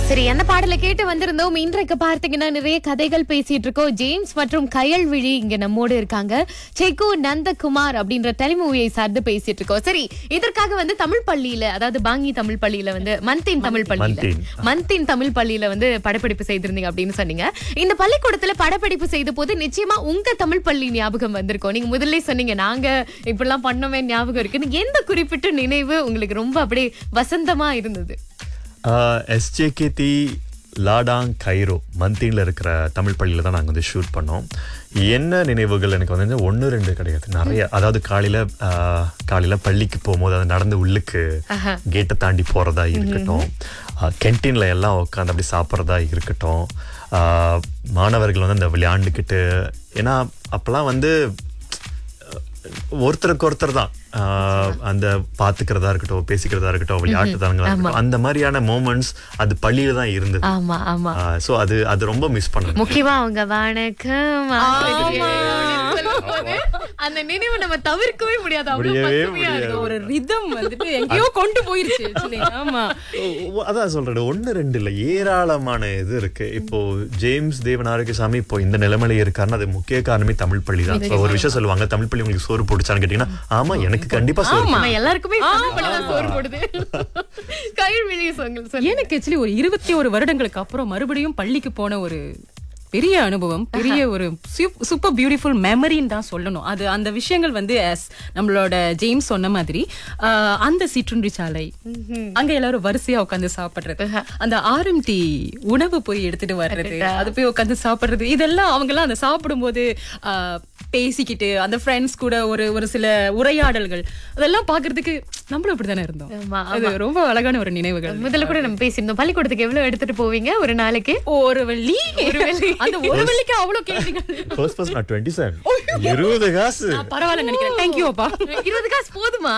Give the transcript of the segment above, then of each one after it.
சரி என்ன பாடலை கேட்டு வந்திருந்தோம் இன்றைக்கு பார்த்தீங்கன்னா நிறைய கதைகள் பேசிட்டு இருக்கோம் ஜேம்ஸ் மற்றும் கயல்விழி இங்க நம்மோடு இருக்காங்க செக்கு நந்தகுமார் அப்படின்ற டெலிமூவியை சார்ந்து பேசிட்டு இருக்கோம் சரி இதற்காக வந்து தமிழ் பள்ளியில அதாவது பாங்கி தமிழ் பள்ளியில வந்து மந்தின் தமிழ் பள்ளியில மந்தின். மந்தின் தமிழ் பள்ளியில வந்து படப்பிடிப்பு செய்திருந்தீங்க அப்படின்னு சொன்னீங்க இந்த பள்ளிக்கூடத்துல படப்பிடிப்பு செய்த போது நிச்சயமா உங்க தமிழ் பள்ளி ஞாபகம் வந்திருக்கும் நீங்க முதல்ல சொன்னீங்க நாங்க இப்படிலாம் பண்ணோமே ஞாபகம் இருக்குன்னு எந்த குறிப்பிட்ட நினைவு உங்களுக்கு ரொம்ப அப்படியே வசந்தமா இருந்தது எஸ்ஜேகேடி லாடாங் கைரோ மந்தியில் இருக்கிற தமிழ் பள்ளியில் தான் நாங்கள் வந்து ஷூட் பண்ணோம் என்ன நினைவுகள் எனக்கு வந்து ஒன்று ரெண்டு கிடையாது நிறைய அதாவது காலையில் காலையில் பள்ளிக்கு போகும்போது அது நடந்து உள்ளுக்கு கேட்டை தாண்டி போகிறதா இருக்கட்டும் கேன்டீனில் எல்லாம் உட்காந்து அப்படி சாப்பிட்றதா இருக்கட்டும் ஆஹ், மாணவர்கள் வந்து அந்த விளையாண்டுக்கிட்டு ஏன்னா அப்போல்லாம் வந்து ஒருத்தருக்கு ஒருத்தர் தான் ஆஹ், அந்த பாத்துக்கிறதா இருக்கட்டும் பேசிக்கிறதா இருக்கட்டும் விளையாட்டுதாங்களா இருக்கட்டும் அந்த மாதிரியான மூமெண்ட்ஸ் அது பள்ளியில தான் இருந்தது ஆமா ஆமா சோ அது அது ரொம்ப மிஸ் பண்ணேன் முக்கியமா அவங்க வணக்கம் ஆசிரியே அப்படின்னு சொல்லும்போது, அந்த நினைவு நம்ம தவிர்க்கவே முடியாது அவ்வளவு முடியவே பசுமையா முடியாது. இருக்கும். ஒரு ரிதம் வந்துட்டு எங்கேயோ கொண்டு போயிருச்சு actually. ஆமா ஓ, அதான் சொல்றேன் ஒண்ணு ரெண்டு இல்ல ஏராளமான இது இருக்கு இப்போ ஜேம்ஸ் தேவன் ஆரோக்கியசாமி இப்போ இந்த நிலைமையில இருக்காருன்னா அது முக்கிய காரணமே தமிழ் பள்ளி தான் இப்போ ஒரு விஷயம் சொல்லுவாங்க தமிழ் பள்ளி உங்களுக்கு சோறு போட்டுச்சான்னு கேட்டீங்கன்னா ஆமா எனக்கு கண்டிப்பா சோறு நம்ம எல்லாருக்குமே தமிழ் பள்ளி தான் சோறு போடுது கயிறு விழிய சொல்லுங்க எனக்கு ஆக்சுவலி ஒரு இருபத்தி ஒரு வருடங்களுக்கு அப்புறம் மறுபடியும் பள்ளிக்கு போன ஒரு பெரிய அனுபவம் பெரிய ஒரு சூப்பர் பியூட்டிஃபுல் மெமரின்னு தான் சொல்லணும் அது அந்த விஷயங்கள் வந்து as நம்மளோட ஜேம்ஸ் சொன்ன மாதிரி ஆஹ், அந்த சிற்றுண்டி சாலை அங்க எல்லாரும் வரிசையா உட்காந்து சாப்பிடுறது அந்த ஆர்எம்டி உணவு போய் எடுத்துட்டு வர்றது அது போய் உட்காந்து சாப்பிடுறது இதெல்லாம் அவங்க எல்லாம் அந்த சாப்பிடும்போது ஆஹ், பேசிக்கிட்டு அந்த ஃப்ரெண்ட்ஸ் கூட ஒரு ஒரு சில உரையாடல்கள் அதெல்லாம் பாக்குறதுக்கு நம்மளும் அப்படித்தானே இருந்தோம் ஆமா, அது ரொம்ப அழகான ஒரு நினைவுகள் முதல்ல கூட நம்ம பேசியிருந்தோம் பள்ளிக்கூடத்துக்கு எவ்வளவு எடுத்துட்டு போவீங்க ஒரு நாளைக்கு ஒரு வெள்ளி ஒரு வெள்ளி அந்த ஒரு வெள்ளிக்கு அவ்வளவு கேட்டீங்க ஃபர்ஸ்ட் ஃபர்ஸ்ட் நான் டுவெண்ட்டி செவன் இருபது காசு நான் பரவாயில்ல நினைக்கிறேன் தேங்க்யூ அப்பா இருபது காசு போதுமா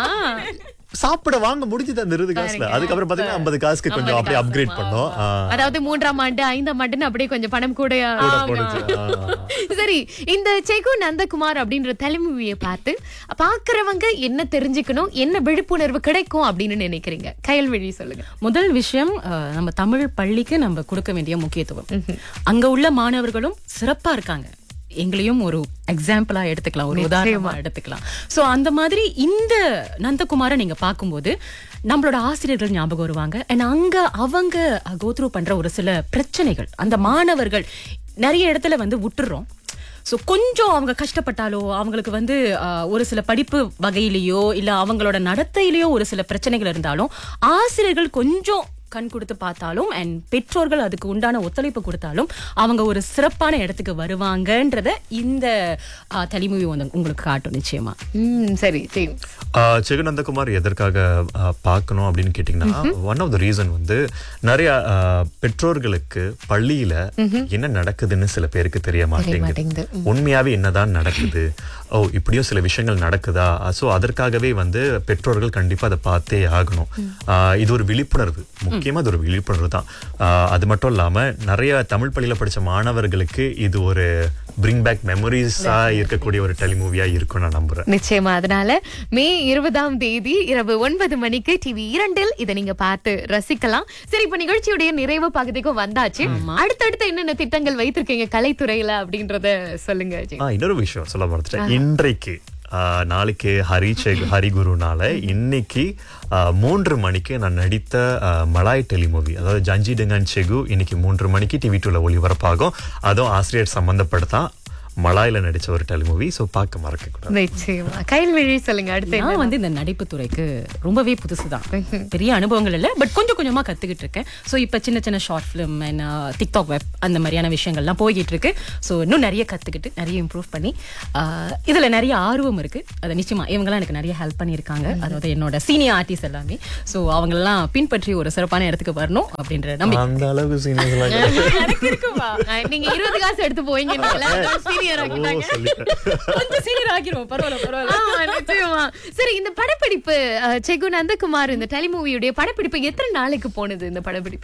சாப்பிட வாங்க முடிஞ்சது அந்த இருபது காசுல அதுக்கப்புறம் பாத்தீங்கன்னா ஐம்பது காசுக்கு கொஞ்சம் அப்படியே அப்கிரேட் பண்ணோம் ஆ, அதாவது மூன்றாம் ஆண்டு ஐந்தாம் ஆண்டுன்னு அப்படியே கொஞ்சம் பணம் கூட கூட போடுச்சு ஆ. சரி இந்த செகு நந்தகுமார் அப்படின்ற தலைமொழியை பார்த்து பாக்குறவங்க என்ன தெரிஞ்சுக்கணும் என்ன விழிப்புணர்வு கிடைக்கும் அப்படின்னு நினைக்கிறீங்க கயல்வழி சொல்லுங்க முதல் விஷயம் அஹ், நம்ம தமிழ் பள்ளிக்கு நம்ம கொடுக்க வேண்டிய முக்கியத்துவம் அங்க உள்ள மாணவர்களும் சிறப்பா இருக்காங்க எங்களையும் ஒரு எக்ஸாம்பிளா எடுத்துக்கலாம் ஒரு உதாரணமா எடுத்துக்கலாம் சோ அந்த மாதிரி இந்த நந்தகுமாரை நீங்க பார்க்கும்போது நம்மளோட ஆசிரியர்கள் ஞாபகம் வருவாங்க அண்ட் அங்க அவங்க கோத்ரூ பண்ற ஒரு சில பிரச்சனைகள் அந்த மாணவர்கள் நிறைய இடத்துல வந்து விட்டுறோம் ஸோ கொஞ்சம் அவங்க கஷ்டப்பட்டாலோ அவங்களுக்கு வந்து ஆஹ், ஒரு சில படிப்பு வகையிலேயோ இல்ல அவங்களோட நடத்தையிலேயோ ஒரு சில பிரச்சனைகள் இருந்தாலும் ஆசிரியர்கள் கொஞ்சம் கண் கொடுத்து பார்த்தாலும் அண்ட் பெற்றோர்கள் அதுக்கு உண்டான ஒத்துழைப்பு கொடுத்தாலும் அவங்க ஒரு சிறப்பான இடத்துக்கு வருவாங்கன்றத இந்த தலைமொழி வந்து உங்களுக்கு காட்டும் நிச்சயமா ம் சரி சரி ஆஹ் ஜெகநந்தகுமார் எதற்காக ஆஹ், பார்க்கணும் அப்படின்னு கேட்டிங்கன்னா ஒன் ஆஃப் த ரீசன் வந்து நிறைய ஆஹ், பெற்றோர்களுக்கு பள்ளியில என்ன நடக்குதுன்னு சில பேருக்கு தெரிய மாட்டேங்குது மாட்டேங்குது. உண்மையாவே என்னதான் நடக்குது ஓ இப்படியும் சில விஷயங்கள் நடக்குதா சோ அதற்காகவே வந்து பெற்றோர்கள் கண்டிப்பா அதை பார்த்தே ஆகணும் ஆஹ், இது ஒரு விழிப்புணர்வு முக்கியமா இது ஒரு விழிப்புணர்வு தான் ஆஹ், அது மட்டும் இல்லாம நிறைய தமிழ் பள்ளியில படிச்ச மாணவர்களுக்கு இது ஒரு பிரிங் பேக் மெமரிஸா இருக்கக்கூடிய ஒரு டெலிமூவியா இருக்கும் நான் நம்புறேன் நிச்சயமா அதனால மே இருபதாம் தேதி இரவு ஒன்பது மணிக்கு டிவி இரண்டில் இதை நீங்க பார்த்து ரசிக்கலாம் சரி இப்ப நிகழ்ச்சியுடைய நிறைவு பகுதிக்கும் வந்தாச்சு அடுத்தடுத்து என்னென்ன திட்டங்கள் வைத்திருக்கீங்க கலைத்துறையில அப்படின்றத சொல்லுங்க அஜய். ஆ இன்னொரு விஷயம் சொல்ல மறந்துட்டேன் இன்றைக்கு ஆ, நாளைக்கு ஹரி செகு ஹரிகுருனால இன்னைக்கு ஆ, மூன்று மணிக்கு நான் நடித்த ஆ, மலாய் டெலிமூவி அதாவது ஜஞ்சி டெங்கன் செகு இன்னைக்கு மூன்று மணிக்கு டிவி டூல ஒளிபரப்பாகும் அதுவும் ஆசிரியர் சம்பந்தப்பட்டதான் மலாயில நடிச்ச ஒரு டெலிமூவி ஸோ பார்க்க மறக்க கூடாது நிச்சயமா கைல்வழி சொல்லுங்க அடுத்து என்ன? நான் வந்து இந்த நடிப்பு துறைக்கு ரொம்பவே புதுசுதான் பெரிய அனுபவங்கள் இல்லை பட் கொஞ்சம் கொஞ்சமா கத்துக்கிட்டு இருக்கேன் ஸோ இப்போ சின்ன சின்ன short film and TikTok web அந்த மாதிரியான விஷயங்கள்லாம் போய்கிட்டு இருக்கு ஸோ இன்னும் நிறைய கத்துக்கிட்டு நிறைய இம்ப்ரூவ் பண்ணி ஆஹ், இதுல நிறைய ஆர்வம் இருக்கு அது நிச்சயமா இவங்கெல்லாம் எனக்கு நிறைய ஹெல்ப் பண்ணியிருக்காங்க அதாவது என்னோட சீனியர் ஆர்டிஸ்ட் எல்லாமே ஸோ அவங்களெல்லாம் பின்பற்றி ஒரு சிறப்பான இடத்துக்கு வரணும் அப்படின்ற நம்பிக்கை அந்த அளவுக்கு சீனியர்ஸ் எனக்கு இருக்குமா ஆ, நீங்க இருபது காசு எடுத்து போவீங்க சீனியர் ஆக்கிட்டாங்க சொல்லிட்டேன் கொஞ்சம் சீனியர் ஆகிரும் பரவாயில்ல பரவாயில்ல ஆமா, நிச்சயமா. சரி இந்த படப்பிடிப்பு அஹ், செகு நந்தகுமார் இந்த டெலிமூவியுடைய படப்பிடிப்பு எத்தனை நாளைக்கு போனது இந்த படப்பிடிப்பு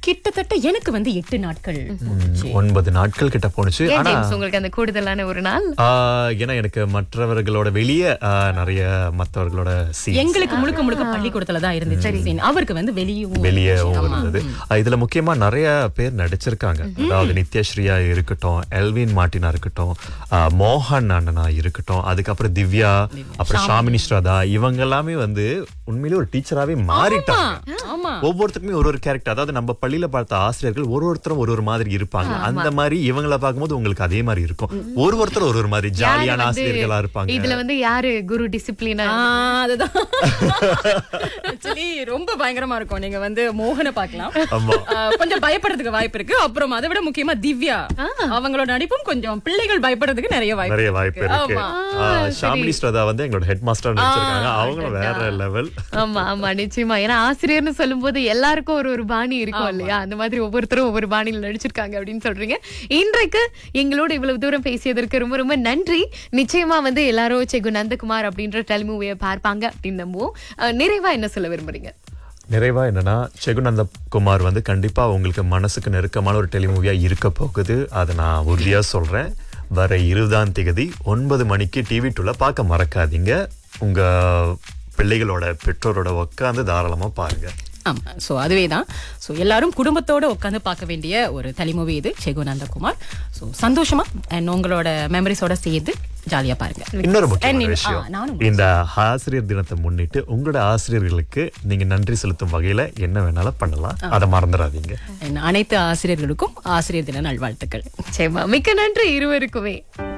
கிட்டத்தட்ட எனக்கு வந்து எட்டு நாட்கள் போச்சு. ஒன்பது நாட்கள் கிட்ட போணுச்சு ஏன் ஆனா ஜேம்ஸ் உங்களுக்கு அந்த கூடுதலான ஒரு நாள் ஆஹ், ஏன்னா எனக்கு மற்றவர்களோட வெளியே ஆஹ், நிறைய மற்றவர்களோட சீன் எங்களுக்கு முழுக்க முழுக்க பள்ளிக்கூடத்துல தான் இருந்துச்சு scene. அவருக்கு வந்து வெளியும் வெளியவும் இருந்தது அஹ் இதுல முக்கியமா நிறைய பேர் நடிச்சிருக்காங்க அதாவது நித்யஸ்ரீயா இருக்கட்டும் எல்வின் மார்டினா இருக்கட்டும் அஹ் மோகன் அண்ணனா இருக்கட்டும் அதுக்கப்புறம் திவ்யா அப்புறம் ஷாமினி ஸ்ரதா இவங்க எல்லாமே வந்து உண்மையிலேயே ஒரு டீச்சராவே மாறிட்டாங்க ஆமா ஒவ்வொருத்தருக்குமே ஒரு ஒரு கேரக்டர் அதாவது நம்ம பள்ளியில பார்த்த ஆசிரியர்கள் ஒரு ஒருத்தரும் ஒரு ஒரு மாதிரி இருப்பாங்க அந்த மாதிரி இவங்கள பார்க்கும்போது உங்களுக்கு அதே மாதிரி இருக்கும் ஒரு ஒருத்தர் ஒரு ஒரு மாதிரி ஜாலியான வந்து ஆசிரியர்களா இருப்பாங்க இதுல வந்து யாரு குரு டிசிப்ளினா ஆ, அதுதான் ஆக்சுவலி ரொம்ப பயங்கரமா இருக்கும் நீங்க வந்து மோகனை பார்க்கலாம் ஆமா ஆ, கொஞ்சம் பயப்படுறதுக்கு வாய்ப்பு இருக்கு அப்புறம் அதை விட முக்கியமா திவ்யா அவங்களோட நடிப்பும் கொஞ்சம் பிள்ளைகள் பயப்படுறதுக்கு நிறைய வாய்ப்பு நிறைய வாய்ப்பு இருக்கு ஆமா. ஆஹ் ஷாமினி ஸ்ரதா வந்து எங்களோட ஹெட் மாஸ்டர் நடிச்சிருக்காங்க அவங்களும் வேற லெவல் ஆமா ஆமா நிச்சயமா ஏன்னா ஆசிரியர்னு சொல்லும்போது எல்லாருக்கும் ஒரு ஒரு பாணி இருக்கும் இல்லையா அந்த மாதிரி ஒவ்வொருத்தரும் ஒவ்வொரு பாணியில நடிச்சிருக்காங்க அப்படின்னு சொல்றீங்க இன்றைக்கு எங்களோட இவ்வளவு தூரம் பேசியதற்கு ரொம்ப ரொம்ப நன்றி நிச்சயமா வந்து எல்லாரும் செகு நந்தகுமார் அப்படின்ற டெலிமூவியை பார்ப்பாங்க அப்படின்னு நம்புவோம் அஹ், நிறைவா என்ன சொல்ல விரும்புறீங்க நிறைவா என்னன்னா செகுநந்த குமார் வந்து கண்டிப்பா உங்களுக்கு மனசுக்கு நெருக்கமான ஒரு டெலிமூவியா இருக்க போகுது அதை நான் உறுதியா சொல்றேன் வர இருபதாம் தேதி ஒன்பது மணிக்கு டிவி டூல பார்க்க மறக்காதீங்க உங்க பிள்ளைகளோட பெற்றோரோட உட்காந்து தாராளமா பாருங்க ஆமா சோ அதுவே தான் சோ எல்லாரும் குடும்பத்தோட உட்காந்து பார்க்க வேண்டிய ஒரு தலைமொழி இது செகு நந்தகுமார் சோ சந்தோஷமா and உங்களோட மெமரிஸோட சேர்ந்து ஜாலியா பாருங்க இன்னொரு முக்கியமான And- விஷயம் ஆ, நானும் இந்த ஆசிரியர் தினத்தை முன்னிட்டு உங்களோட ஆசிரியர்களுக்கு நீங்க நன்றி செலுத்தும் வகையில என்ன வேணாலும் பண்ணலாம் அதை மறந்துடாதீங்க And அனைத்து ஆசிரியர்களுக்கும் ஆசிரியர் தின நல்வாழ்த்துக்கள் நிச்சயமா மிக்க நன்றி இருவருக்குமே